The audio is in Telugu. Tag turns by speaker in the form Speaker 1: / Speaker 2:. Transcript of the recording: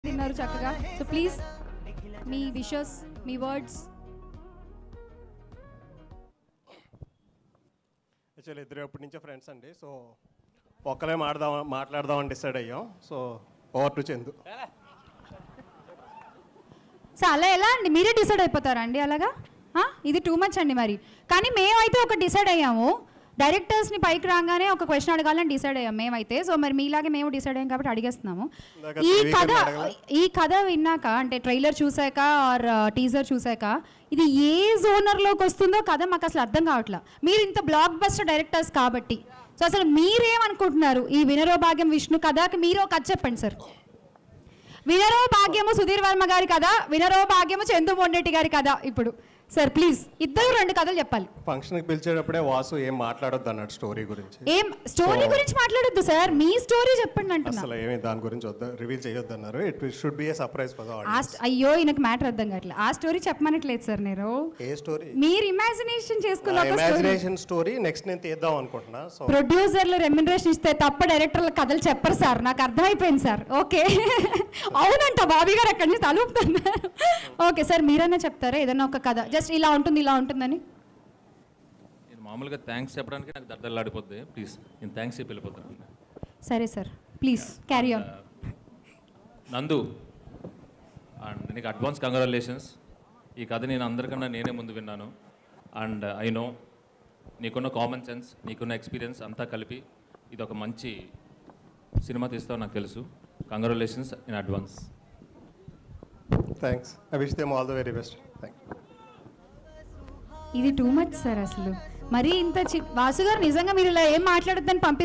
Speaker 1: తిన్నారు చక్కగా సో ప్లీజ్ మీ విషెస్ మీ వర్డ్స్
Speaker 2: యాక్చువల్లీ ఇద్దరు ఎప్పటి నుంచో ఫ్రెండ్స్ అండి సో ఒక్కలే మాట్లాడదాం మాట్లాడదామని డిసైడ్ అయ్యాం so over to Chandu
Speaker 1: so అలా ఎలా అండి మీరే డిసైడ్ అయిపోతారా అండి అలాగా ఆ? ఇది టూ మచ్ అండి మరి కానీ మేమైతే ఒక డిసైడ్ అయ్యాము డైరెక్టర్స్ని పైకి రాగానే ఒక క్వశ్చన్ అడగాలని డిసైడ్ అయ్యాం మేమైతే సో మరి మీలాగే మేము డిసైడ్ అయ్యాం కాబట్టి అడిగేస్తున్నాము
Speaker 2: ఇందాక
Speaker 1: ఈ
Speaker 2: త్రివిక్రమ్
Speaker 1: కథ
Speaker 2: అడగలా?
Speaker 1: ఈ కథ విన్నాక అంటే ట్రైలర్ చూసాక ఆర్ టీజర్ చూసాక ఇది ఏ జోనర్లోకి వస్తుందో కథ మాకు అసలు అర్థం కావట్లా మీరు ఇంత బ్లాక్ బస్టర్ డైరెక్టర్స్ కాబట్టి సో అసలు మీరేమనుకుంటున్నారు ఈ వినరో భాగ్యం విష్ణు కథకి మీరు ఒక కథ చెప్పండి సార్ వినరో భాగ్యము సుధీర్ వర్మ గారి కథ వినరో భాగ్యము చందు మొండెట్టి గారి కథ ఇప్పుడు సార్ ప్లీజ్ ఇద్దరు రెండు కథలు చెప్పాలి
Speaker 2: ఫంక్షన్కి పిలిచేటప్పుడే వాసు ఏం మాట్లాడొద్దు అన్నాడు స్టోరీ గురించి
Speaker 1: ఏం స్టోరీ
Speaker 2: So-
Speaker 1: గురించి మాట్లాడొద్దు సార్ మీ స్టోరీ చెప్పండి అంటున్నా
Speaker 2: అసలు ఏమి దాని గురించి వద్ద రివీల్ చేయొద్దు అన్నారు it should be a surprise for the
Speaker 1: uh
Speaker 2: audience
Speaker 1: st- అయ్యో ఈయనకు మ్యాటర్ అర్థం కావట్లేదు ఆ స్టోరీ చెప్పమనట్లేదు సార్ నేను
Speaker 2: ఏ స్టోరీ
Speaker 1: మీరు ఇమాజినేషన్ చేసుకున్న ఒక స్టోరీ
Speaker 2: ఇమాజినేషన్ స్టోరీ నెక్స్ట్ నేను తీద్దాం అనుకుంటున్నా సో
Speaker 1: ప్రొడ్యూసర్లు రెమ్యునరేషన్ ఇస్తే తప్ప డైరెక్టర్ల కథలు చెప్పరు సార్ నాకు అర్థమైపోయింది సార్ ఓకే అవునంట బాబీ గారు అక్కడి నుంచి తలుపుతున్నారు ఓకే సార్ మీరన్నా చెప్తారా ఏదైనా ఒక కథ జస్ట్ ఇలా ఉంటుంది ఇలా ఉంటుందని
Speaker 3: నేను మామూలుగా థ్యాంక్స్ చెప్పడానికి నాకు దద్దల్లాడిపోద్ది ప్లీజ్ నేను థ్యాంక్స్ చెప్పి వెళ్ళిపోతాను
Speaker 1: సరే sir please carry on
Speaker 3: Nandu and నీకు అడ్వాన్స్ కంగ్రాచులేషన్స్ ఈ కథ నేను అందరికన్నా నేనే ముందు విన్నాను అండ్ ఐ నో నీకున్న కామన్ సెన్స్ నీకున్న ఎక్స్పీరియన్స్ అంతా కలిపి ఇది ఒక మంచి సినిమా తీస్తావు నాకు తెలుసు congratulations in advance
Speaker 2: thanks I wish them all the very best thank
Speaker 1: ఇది టూ మచ్ సార్ అసలు మరి ఇంత చి వాసు గారు నిజంగా మీరు ఇలా ఏం మాట్లాడొద్దని పంపి